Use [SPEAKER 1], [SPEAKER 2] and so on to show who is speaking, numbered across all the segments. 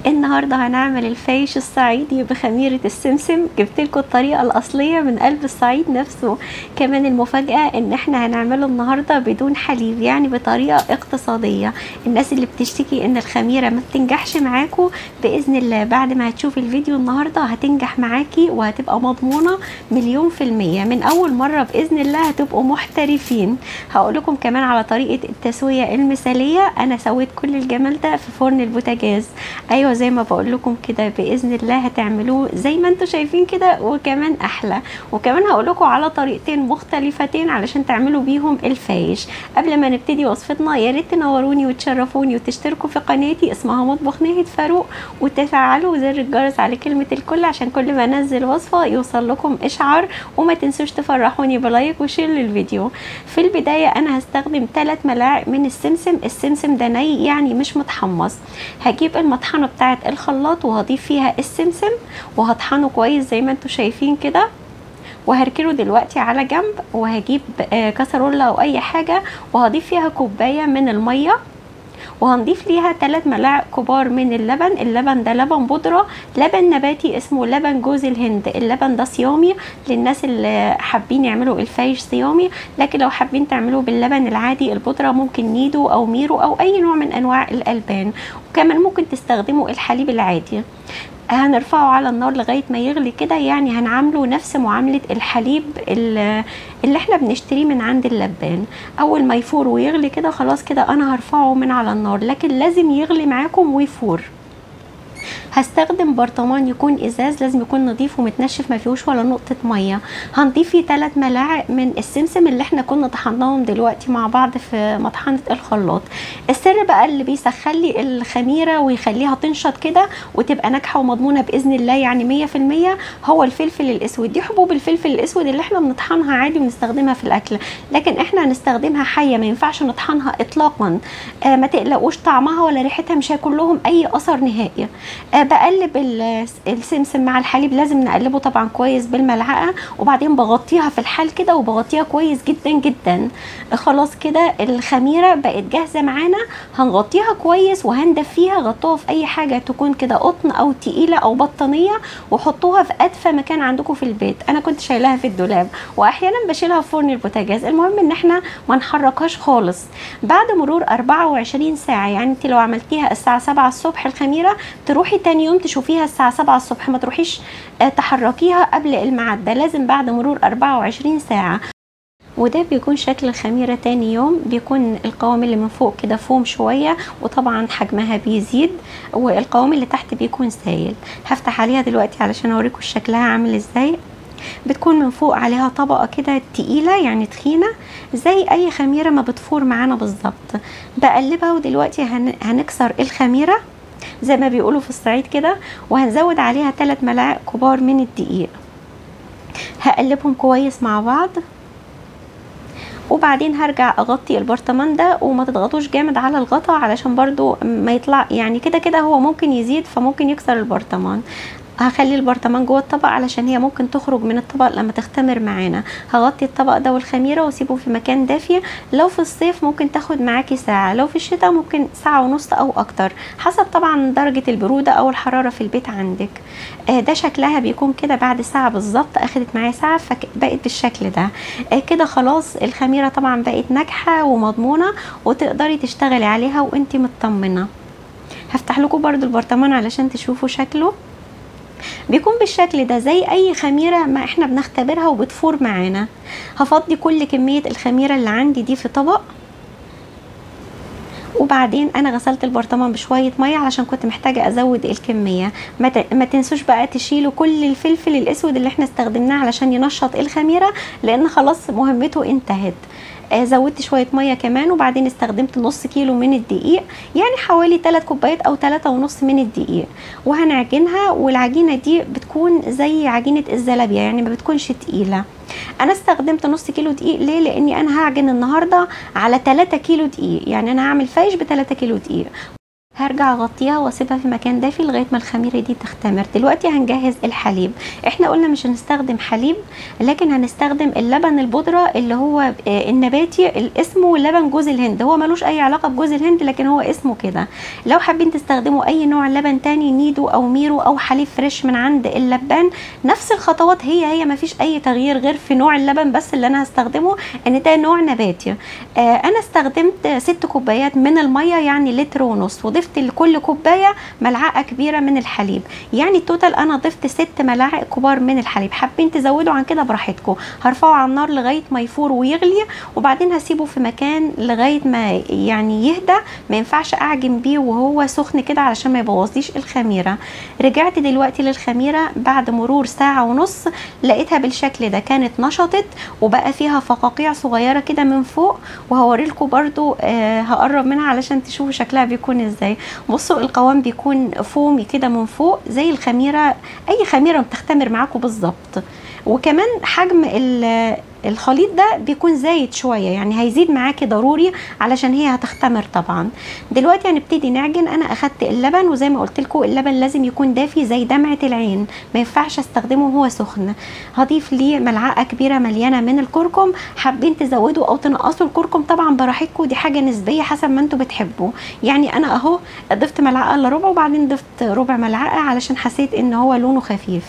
[SPEAKER 1] النهارده هنعمل الفايش الصعيدي بخميرة السمسم جبت لكم الطريقة الأصلية من قلب الصعيد نفسه كمان المفاجأة ان احنا هنعمله النهارده بدون حليب يعني بطريقة اقتصادية الناس اللي بتشتكي ان الخميرة ما بتنجحش معاكم بإذن الله بعد ما هتشوفي الفيديو النهارده هتنجح معاكي وهتبقى مضمونة مليون في المية من أول مرة بإذن الله هتبقوا محترفين هقول لكم كمان على طريقة التسوية المثالية أنا سويت كل الجمال ده في فرن البوتاجاز ايوه زي ما بقول لكم كده باذن الله هتعملوه زي ما انتم شايفين كده وكمان احلى وكمان هقول لكم على طريقتين مختلفتين علشان تعملوا بيهم الفايش قبل ما نبتدي وصفتنا يا ريت تنوروني وتشرفوني وتشتركوا في قناتي اسمها مطبخ ناهد فاروق وتفعلوا زر الجرس على كلمه الكل عشان كل ما انزل وصفه يوصل لكم اشعار وما تنسوش تفرحوني بلايك وشير للفيديو في البدايه انا هستخدم 3 ملاعق من السمسم السمسم ده ني يعني مش متحمص هجيب المطحنه بتاعه الخلاط وهضيف فيها السمسم وهطحنه كويس زي ما انتم شايفين كده وهركنه دلوقتي على جنب وهجيب كسرولة او اي حاجة وهضيف فيها كوباية من المية وهنضيف ليها 3 ملاعق كبار من اللبن اللبن ده لبن بودرة لبن نباتي اسمه لبن جوز الهند اللبن ده صيامي للناس اللي حابين يعملوا الفايش صيامي لكن لو حابين تعملوه باللبن العادي البودرة ممكن نيدو او ميرو او اي نوع من انواع الالبان وكمان ممكن تستخدموا الحليب العادي هنرفعه على النار لغايه ما يغلي كده يعني هنعامله نفس معامله الحليب اللي احنا بنشتريه من عند اللبان اول ما يفور ويغلي كده خلاص كده انا هرفعه من على النار لكن لازم يغلي معاكم ويفور هستخدم برطمان يكون ازاز لازم يكون نظيف ومتنشف ما فيهوش ولا نقطه ميه هنضيف فيه 3 ملاعق من السمسم اللي احنا كنا طحناهم دلوقتي مع بعض في مطحنه الخلاط السر بقى اللي بيسخن لي الخميره ويخليها تنشط كده وتبقى ناجحه ومضمونه باذن الله يعني 100% هو الفلفل الاسود دي حبوب الفلفل الاسود اللي احنا بنطحنها عادي ونستخدمها في الاكل لكن احنا هنستخدمها حيه ما ينفعش نطحنها اطلاقا آه ما تقلقوش طعمها ولا ريحتها مش هيكون لهم اي اثر نهائي آه بقلب السمسم مع الحليب لازم نقلبه طبعا كويس بالملعقه وبعدين بغطيها في الحال كده وبغطيها كويس جدا جدا خلاص كده الخميره بقت جاهزه معانا هنغطيها كويس وهندفيها غطوها في اي حاجه تكون كده قطن او تقيله او بطانيه وحطوها في ادفى مكان عندكم في البيت انا كنت شايلاها في الدولاب واحيانا بشيلها في فرن البوتاجاز المهم ان احنا ما نحركهاش خالص بعد مرور 24 ساعه يعني انت لو عملتيها الساعه 7 الصبح الخميره تروحي تاني يوم تشوفيها الساعة 7 الصبح ما تروحيش تحركيها قبل الميعاد ده لازم بعد مرور 24 ساعة وده بيكون شكل الخميرة تاني يوم بيكون القوام اللي من فوق كده فوم شوية وطبعا حجمها بيزيد والقوام اللي تحت بيكون سايل هفتح عليها دلوقتي علشان اوريكم شكلها عامل ازاي بتكون من فوق عليها طبقة كده تقيلة يعني تخينة زي اي خميرة ما بتفور معانا بالظبط بقلبها ودلوقتي هنكسر الخميرة زي ما بيقولوا في الصعيد كده وهنزود عليها 3 ملاعق كبار من الدقيق هقلبهم كويس مع بعض وبعدين هرجع اغطي البرطمان ده وما تضغطوش جامد على الغطا علشان برضو ما يطلع يعني كده كده هو ممكن يزيد فممكن يكسر البرطمان هخلي البرطمان جوه الطبق علشان هي ممكن تخرج من الطبق لما تختمر معانا هغطي الطبق ده والخميره واسيبه في مكان دافي لو في الصيف ممكن تاخد معاكي ساعه لو في الشتاء ممكن ساعه ونص او اكتر حسب طبعا درجه البروده او الحراره في البيت عندك آه ده شكلها بيكون كده بعد ساعه بالظبط اخدت معايا ساعه فبقت بالشكل ده آه كده خلاص الخميره طبعا بقت ناجحه ومضمونه وتقدري تشتغلي عليها وانت مطمنه هفتح لكم برضو البرطمان علشان تشوفوا شكله بيكون بالشكل ده زي اي خميره ما احنا بنختبرها وبتفور معانا هفضي كل كميه الخميره اللي عندي دي في طبق وبعدين انا غسلت البرطمان بشويه ميه علشان كنت محتاجه ازود الكميه ما تنسوش بقى تشيلوا كل الفلفل الاسود اللي احنا استخدمناه علشان ينشط الخميره لان خلاص مهمته انتهت آه زودت شويه ميه كمان وبعدين استخدمت نص كيلو من الدقيق يعني حوالي 3 كوبايات او 3 ونص من الدقيق وهنعجنها والعجينه دي بتكون زي عجينه الزلابيه يعني ما بتكونش تقيله انا استخدمت نص كيلو دقيق ليه لاني انا هعجن النهارده على 3 كيلو دقيق يعني انا هعمل فايش ب 3 كيلو دقيق هرجع اغطيها واسيبها في مكان دافي لغايه ما الخميره دي تختمر دلوقتي هنجهز الحليب احنا قلنا مش هنستخدم حليب لكن هنستخدم اللبن البودره اللي هو آه، النباتي اللي اسمه لبن جوز الهند هو ملوش اي علاقه بجوز الهند لكن هو اسمه كده لو حابين تستخدموا اي نوع لبن تاني نيدو او ميرو او حليب فريش من عند اللبان نفس الخطوات هي هي مفيش اي تغيير غير في نوع اللبن بس اللي انا هستخدمه ان ده نوع نباتي آه انا استخدمت ست كوبايات من الميه يعني لتر ونص وضفت لكل كوبايه ملعقه كبيره من الحليب يعني التوتال انا ضفت ست ملاعق كبار من الحليب حابين تزودوا عن كده براحتكم هرفعه على النار لغايه ما يفور ويغلي وبعدين هسيبه في مكان لغايه ما يعني يهدى ما ينفعش اعجن بيه وهو سخن كده علشان ما يبوظليش الخميره رجعت دلوقتي للخميره بعد مرور ساعه ونص لقيتها بالشكل ده كانت نشطت وبقى فيها فقاقيع صغيره كده من فوق وهوريلكم برضو آه هقرب منها علشان تشوفوا شكلها بيكون ازاي بصوا القوام بيكون فومي كده من فوق زي الخميره اي خميره بتختمر معاكم بالظبط وكمان حجم ال- الخليط ده بيكون زايد شويه يعني هيزيد معاكي ضروري علشان هي هتختمر طبعا دلوقتي هنبتدي نعجن انا اخدت اللبن وزي ما قلت لكم اللبن لازم يكون دافي زي دمعه العين ما ينفعش استخدمه وهو سخن هضيف ليه ملعقه كبيره مليانه من الكركم حابين تزودوا او تنقصوا الكركم طبعا براحتكم دي حاجه نسبيه حسب ما انتوا بتحبوا يعني انا اهو ضفت ملعقه الا ربع وبعدين ضفت ربع ملعقه علشان حسيت ان هو لونه خفيف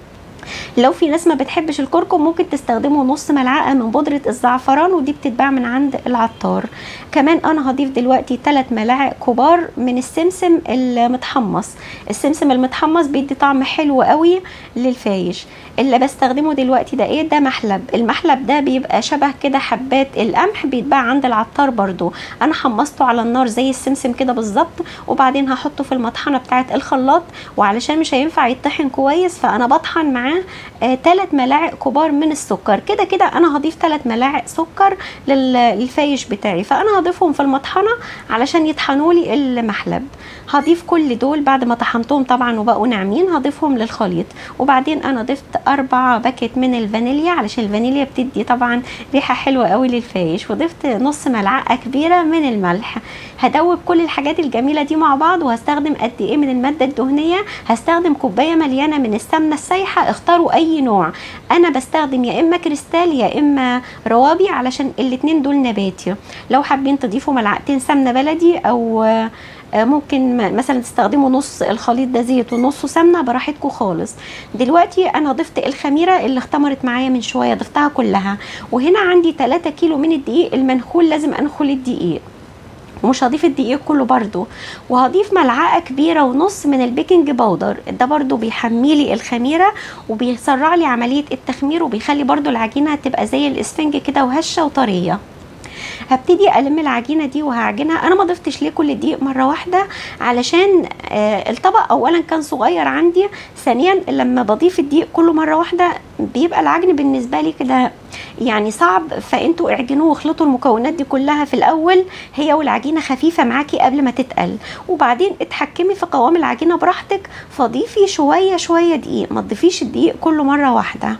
[SPEAKER 1] لو في ناس ما بتحبش الكركم ممكن تستخدموا نص ملعقه من بودره الزعفران ودي بتتباع من عند العطار كمان انا هضيف دلوقتي 3 ملاعق كبار من السمسم المتحمص السمسم المتحمص بيدي طعم حلو قوي للفايش اللي بستخدمه دلوقتي ده ايه ده محلب المحلب ده بيبقى شبه كده حبات القمح بيتباع عند العطار برضو انا حمصته على النار زي السمسم كده بالظبط وبعدين هحطه في المطحنه بتاعه الخلاط وعلشان مش هينفع يطحن كويس فانا بطحن معاه آه 3 ملاعق كبار من السكر كده كده انا هضيف 3 ملاعق سكر لل- للفايش بتاعي فانا هضيفهم في المطحنه علشان يطحنوا لي المحلب هضيف كل دول بعد ما طحنتهم طبعا وبقوا ناعمين هضيفهم للخليط وبعدين انا ضفت أربعة باكت من الفانيليا علشان الفانيليا بتدي طبعا ريحه حلوه قوي للفايش وضفت نص ملعقه كبيره من الملح هدوب كل الحاجات الجميله دي مع بعض وهستخدم قد ايه من الماده الدهنيه هستخدم كوبايه مليانه من السمنه السايحه اختاروا اي نوع انا بستخدم يا اما كريستال يا اما روابي علشان الاتنين دول نباتي لو حابين تضيفوا ملعقتين سمنه بلدي او آه، آه، ممكن م- مثلا تستخدموا نص الخليط ده زيت ونصه سمنه براحتكم خالص دلوقتي انا ضفت الخميره اللي اختمرت معايا من شويه ضفتها كلها وهنا عندي 3 كيلو من الدقيق المنخول لازم انخل الدقيق ومش هضيف الدقيق كله برضو وهضيف ملعقه كبيره ونص من البيكنج باودر ده برضو بيحمي لي الخميره وبيسرع لي عمليه التخمير وبيخلي برضو العجينه تبقى زي الاسفنج كده وهشه وطريه هبتدي الم العجينه دي وهعجنها انا ما ضفتش ليه كل دقيق مره واحده علشان آه الطبق اولا كان صغير عندي ثانيا لما بضيف الدقيق كله مره واحده بيبقى العجن بالنسبه لي كده يعني صعب فانتوا اعجنوه واخلطوا المكونات دي كلها في الاول هي والعجينه خفيفه معاكي قبل ما تتقل وبعدين اتحكمي في قوام العجينه براحتك فضيفي شويه شويه دقيق ما تضيفيش الدقيق كله مره واحده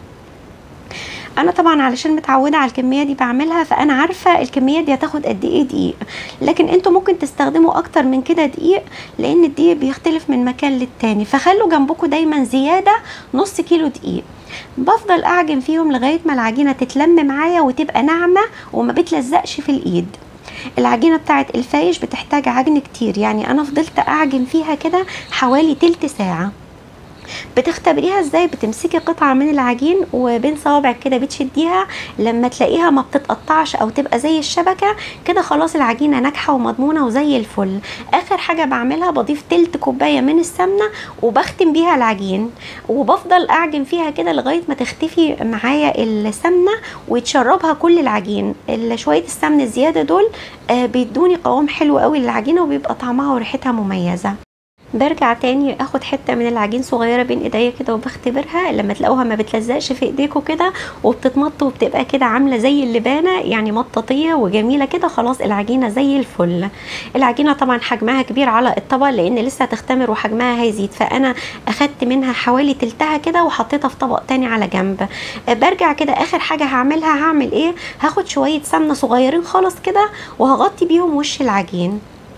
[SPEAKER 1] انا طبعا علشان متعوده على الكميه دي بعملها فانا عارفه الكميه دي هتاخد قد ايه دقيق لكن انتوا ممكن تستخدموا اكتر من كده دقيق لان الدقيق بيختلف من مكان للتاني فخلوا جنبكم دايما زياده نص كيلو دقيق بفضل اعجن فيهم لغايه ما العجينه تتلم معايا وتبقى ناعمه وما بتلزقش في الايد العجينه بتاعت الفايش بتحتاج عجن كتير يعني انا فضلت اعجن فيها كده حوالي تلت ساعه بتختبريها ازاي بتمسكي قطعه من العجين وبين صوابعك كده بتشديها لما تلاقيها ما بتتقطعش او تبقى زي الشبكه كده خلاص العجينه ناجحه ومضمونه وزي الفل اخر حاجه بعملها بضيف تلت كوبايه من السمنه وبختم بيها العجين وبفضل اعجن فيها كده لغايه ما تختفي معايا السمنه ويتشربها كل العجين ال- شويه السمن الزياده دول آه، بيدوني قوام حلو قوي للعجينه وبيبقى طعمها وريحتها مميزه برجع تاني اخد حته من العجين صغيره بين ايديا كده وبختبرها لما تلاقوها ما بتلزقش في ايديكوا كده وبتتمط وبتبقى كده عامله زي اللبانه يعني مطاطيه وجميله كده خلاص العجينه زي الفل العجينه طبعا حجمها كبير على الطبق لان لسه هتختمر وحجمها هيزيد فانا اخدت منها حوالي تلتها كده وحطيتها في طبق تاني على جنب آه، برجع كده اخر حاجه هعملها هعمل ايه هاخد شويه سمنه صغيرين خالص كده وهغطي بيهم وش العجين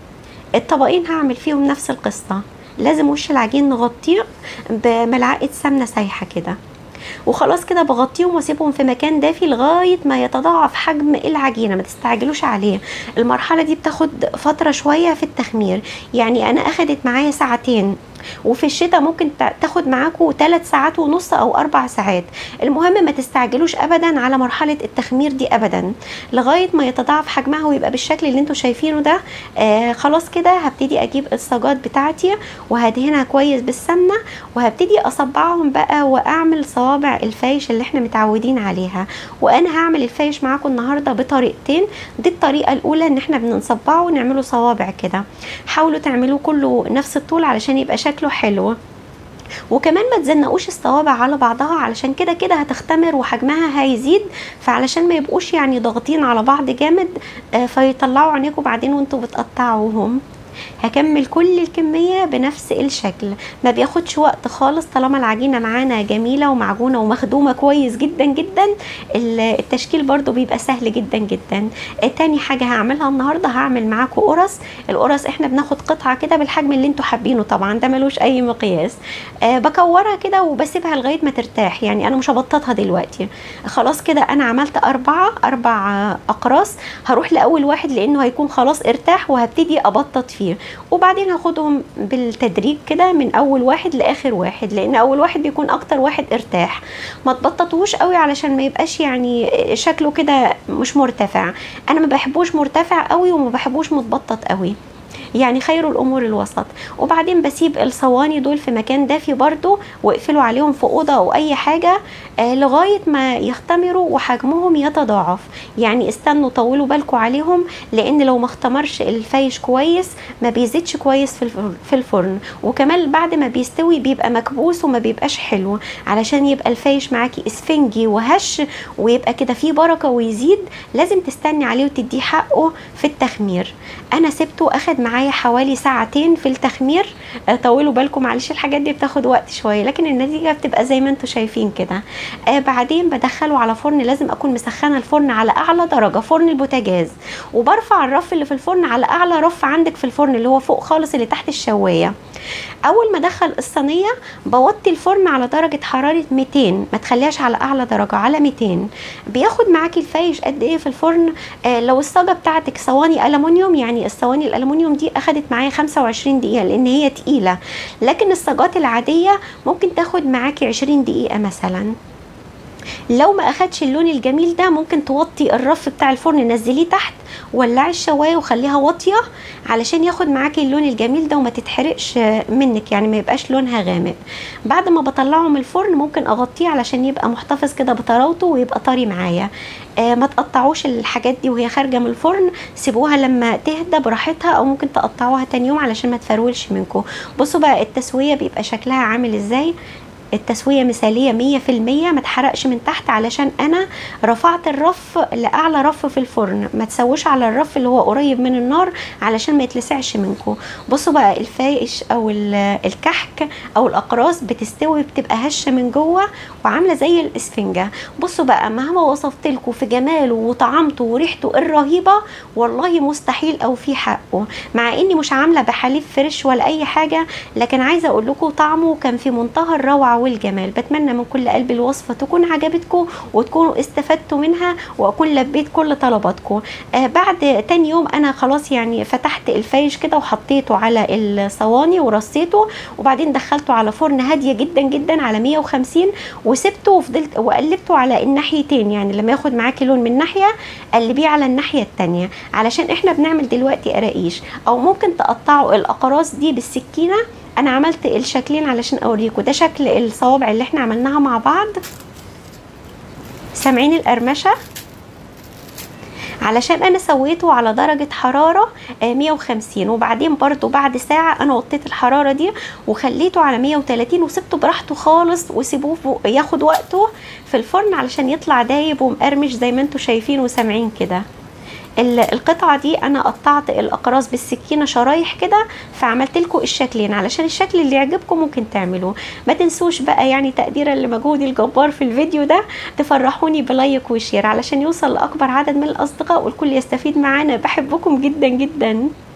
[SPEAKER 1] الطبقين هعمل فيهم نفس القصه لازم وش العجين نغطيه بملعقه سمنه سايحه كده وخلاص كده بغطيهم واسيبهم في مكان دافي لغايه ما يتضاعف حجم العجينه ما تستعجلوش عليه المرحله دي بتاخد فتره شويه في التخمير يعني انا اخدت معايا ساعتين وفي الشتاء ممكن تاخد معاكم 3 ساعات ونص او 4 ساعات المهم ما تستعجلوش ابدا على مرحله التخمير دي ابدا لغايه ما يتضاعف حجمها ويبقى بالشكل اللي انتم شايفينه ده آه خلاص كده هبتدي اجيب الصاجات بتاعتي وهدهنها كويس بالسمنه وهبتدي اصبعهم بقى واعمل صوابع الفايش اللي احنا متعودين عليها وانا هعمل الفايش معاكم النهارده بطريقتين دي الطريقه الاولى ان احنا بنصبعه ونعمله صوابع كده حاولوا تعملوه كله نفس الطول علشان يبقى شكله حلو وكمان ما تزنقوش الصوابع على بعضها علشان كده كده هتختمر وحجمها هيزيد فعلشان ما يبقوش يعني ضاغطين على بعض جامد آه فيطلعوا عينيكم بعدين وانتوا بتقطعوهم هكمل كل الكمية بنفس الشكل ما بياخدش وقت خالص طالما العجينة معانا جميلة ومعجونة ومخدومة كويس جدا جدا التشكيل برضو بيبقى سهل جدا جدا تاني حاجة هعملها النهاردة هعمل معاكم قرص القرص احنا بناخد قطعة كده بالحجم اللي انتوا حابينه طبعا ده ملوش اي مقياس أه بكورها كده وبسيبها لغاية ما ترتاح يعني انا مش هبططها دلوقتي خلاص كده انا عملت اربعة اربع اقراص هروح لاول واحد لانه هيكون خلاص ارتاح وهبتدي ابطط فيه وبعدين هاخدهم بالتدريج كده من اول واحد لاخر واحد لان اول واحد بيكون اكتر واحد ارتاح ما تبططوش قوي علشان ما يبقاش يعني شكله كده مش مرتفع انا ما بحبوش مرتفع قوي وما بحبوش متبطط قوي يعني خير الامور الوسط وبعدين بسيب الصواني دول في مكان دافي برضو واقفلوا عليهم في اوضه او اي حاجه آه لغايه ما يختمروا وحجمهم يتضاعف يعني استنوا طولوا بالكم عليهم لان لو ما اختمرش الفايش كويس ما بيزيدش كويس في في الفرن وكمان بعد ما بيستوي بيبقى مكبوس وما بيبقاش حلو علشان يبقى الفايش معاكي اسفنجي وهش ويبقى كده فيه بركه ويزيد لازم تستني عليه وتديه حقه في التخمير انا سبته اخد معايا حوالي ساعتين في التخمير طولوا بالكم معلش الحاجات دي بتاخد وقت شويه لكن النتيجه بتبقى زي ما انتم شايفين كده آه بعدين بدخله على فرن لازم اكون مسخنه الفرن على اعلى درجه فرن البوتاجاز وبرفع الرف اللي في الفرن على اعلى رف عندك في الفرن اللي هو فوق خالص اللي تحت الشوايه اول ما ادخل الصينيه بوطي الفرن على درجه حراره 200 ما تخليهاش على اعلى درجه على 200 بياخد معاكي الفايش قد ايه في الفرن آه لو الصاجه بتاعتك صواني الومنيوم يعني الصواني الالومنيوم دي اخدت معايا 25 دقيقه لان هي تقيله لكن الصاجات العاديه ممكن تاخد معاكي 20 دقيقه مثلا لو ما اخدش اللون الجميل ده ممكن توطي الرف بتاع الفرن نزليه تحت ولعي الشوايه وخليها واطيه علشان ياخد معاكي اللون الجميل ده وما تتحرقش منك يعني ما يبقاش لونها غامق بعد ما بطلعه من الفرن ممكن اغطيه علشان يبقى محتفظ كده بطراوته ويبقى طري معايا آه ما تقطعوش الحاجات دي وهي خارجه من الفرن سيبوها لما تهدى براحتها او ممكن تقطعوها تاني يوم علشان ما تفرولش منكم بصوا بقى التسويه بيبقى شكلها عامل ازاي التسوية مثالية مية في المية ما تحرقش من تحت علشان انا رفعت الرف لاعلى رف في الفرن ما تسووش على الرف اللي هو قريب من النار علشان ما يتلسعش منكم بصوا بقى الفايش او الكحك او الاقراص بتستوي بتبقى هشة من جوه وعاملة زي الاسفنجة بصوا بقى مهما وصفت لكم في جماله وطعمته وريحته الرهيبة والله مستحيل او في حقه مع اني مش عاملة بحليب فريش ولا اي حاجة لكن عايزة اقول لكم طعمه كان في منتهى الروعة والجمال بتمنى من كل قلبي الوصفة تكون عجبتكم وتكونوا استفدتوا منها واكون لبيت كل طلباتكم آه بعد تاني يوم انا خلاص يعني فتحت الفايش كده وحطيته على الصواني ورصيته وبعدين دخلته على فرن هادية جدا جدا على 150 وسبته وفضلت وقلبته على الناحيتين يعني لما ياخد معاكي لون من ناحية قلبيه على الناحية التانية علشان احنا بنعمل دلوقتي قراقيش او ممكن تقطعوا الاقراص دي بالسكينة انا عملت الشكلين علشان اوريكم ده شكل الصوابع اللي احنا عملناها مع بعض سامعين القرمشه علشان انا سويته على درجة حرارة 150 وبعدين برضو بعد ساعة انا وطيت الحرارة دي وخليته على 130 وسبته براحته خالص وسيبوه ياخد وقته في الفرن علشان يطلع دايب ومقرمش زي ما انتم شايفين وسامعين كده القطعه دي انا قطعت الاقراص بالسكينه شرايح كده فعملت لكم الشكلين علشان الشكل اللي يعجبكم ممكن تعملوه ما تنسوش بقى يعني تقديرا لمجهودي الجبار في الفيديو ده تفرحوني بلايك وشير علشان يوصل لاكبر عدد من الاصدقاء والكل يستفيد معانا بحبكم جدا جدا